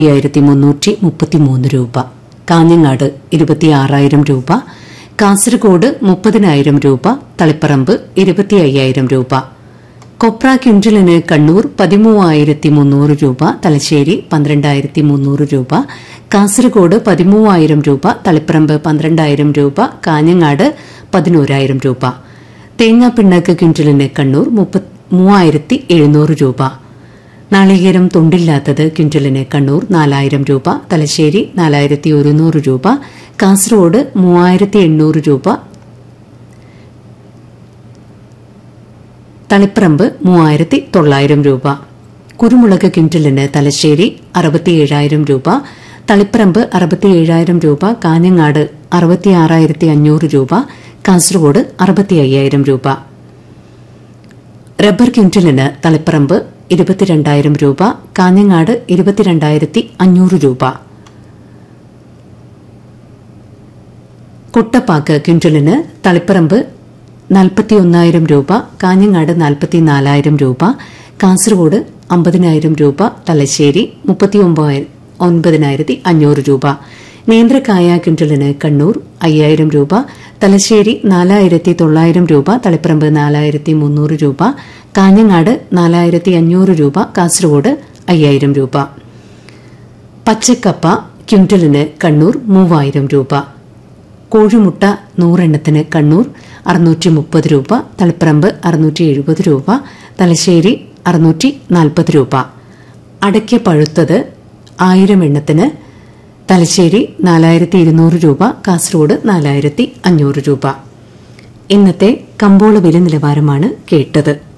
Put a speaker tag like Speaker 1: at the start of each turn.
Speaker 1: അയ്യായിരത്തി മുന്നൂറ്റി മുപ്പത്തിമൂന്ന് രൂപ കാഞ്ഞങ്ങാട് ഇരുപത്തിയാറായിരം രൂപ കാസർഗോഡ് മുപ്പതിനായിരം രൂപ തളിപ്പറമ്പ് ഇരുപത്തി അയ്യായിരം രൂപ കൊപ്ര ക്വിന്റലിന് കണ്ണൂർ പതിമൂവായിരത്തി മുന്നൂറ് രൂപ തലശ്ശേരി പന്ത്രണ്ടായിരത്തി മുന്നൂറ് രൂപ കാസർഗോഡ് പതിമൂവായിരം രൂപ തളിപ്പറമ്പ് പന്ത്രണ്ടായിരം രൂപ കാഞ്ഞങ്ങാട് പതിനോരായിരം രൂപ തേങ്ങാപ്പിണ്ണാക്ക് ക്വിന്റലിന് കണ്ണൂർ മൂവായിരത്തി എഴുന്നൂറ് രൂപ നാളികേരം തൊണ്ടില്ലാത്തത് ക്വിന്റലിന് കണ്ണൂർ നാലായിരം രൂപ തലശ്ശേരി നാലായിരത്തി ഒരുന്നൂറ് രൂപ കാസർഗോഡ് മൂവായിരത്തി എണ്ണൂറ് രൂപ തളിപ്പറമ്പ് മൂവായിരത്തി തൊള്ളായിരം രൂപ കുരുമുളക് ക്വിന്റലിന് തലശ്ശേരി അറുപത്തിയേഴായിരം രൂപ തളിപ്പറമ്പ് അറുപത്തിയേഴായിരം രൂപ കാഞ്ഞങ്ങാട് അറുപത്തിയാറായിരത്തി അഞ്ഞൂറ് രൂപ കാസർഗോഡ് അറുപത്തി അയ്യായിരം രൂപ റബ്ബർ ക്വിന്റലിന് തളിപ്പറമ്പ് ഇരുപത്തിരണ്ടായിരം രൂപ കാഞ്ഞങ്ങാട് ഇരുപത്തിരണ്ടായിരത്തി അഞ്ഞൂറ് രൂപ കുട്ടപ്പാക്ക് ക്വിന്റലിന് തളിപ്പറമ്പ് നാൽപ്പത്തിയൊന്നായിരം രൂപ കാഞ്ഞങ്ങാട് നാൽപ്പത്തിനാലായിരം രൂപ കാസർഗോഡ് അമ്പതിനായിരം രൂപ തലശ്ശേരി മുപ്പത്തി ഒൻപതിനായിരത്തി അഞ്ഞൂറ് രൂപ നേന്ത്രക്കായ ക്വിന്റലിന് കണ്ണൂർ അയ്യായിരം രൂപ തലശ്ശേരി നാലായിരത്തി തൊള്ളായിരം രൂപ തളിപ്പറമ്പ് നാലായിരത്തി മുന്നൂറ് രൂപ കാഞ്ഞങ്ങാട് നാലായിരത്തി അഞ്ഞൂറ് രൂപ കാസർഗോഡ് അയ്യായിരം രൂപ പച്ചക്കപ്പ ക്വിന്റലിന് കണ്ണൂർ മൂവായിരം രൂപ കോഴിമുട്ട നൂറെണ്ണത്തിന് കണ്ണൂർ അറുന്നൂറ്റി മുപ്പത് രൂപ തളിപ്പറമ്പ് അറുന്നൂറ്റി എഴുപത് രൂപ തലശ്ശേരി അറുന്നൂറ്റി നാൽപ്പത് രൂപ അടയ്ക്ക പഴുത്തത് ആയിരം എണ്ണത്തിന് തലശ്ശേരി നാലായിരത്തി ഇരുന്നൂറ് രൂപ കാസർഗോഡ് നാലായിരത്തി അഞ്ഞൂറ് രൂപ ഇന്നത്തെ കമ്പോള വില നിലവാരമാണ് കേട്ടത്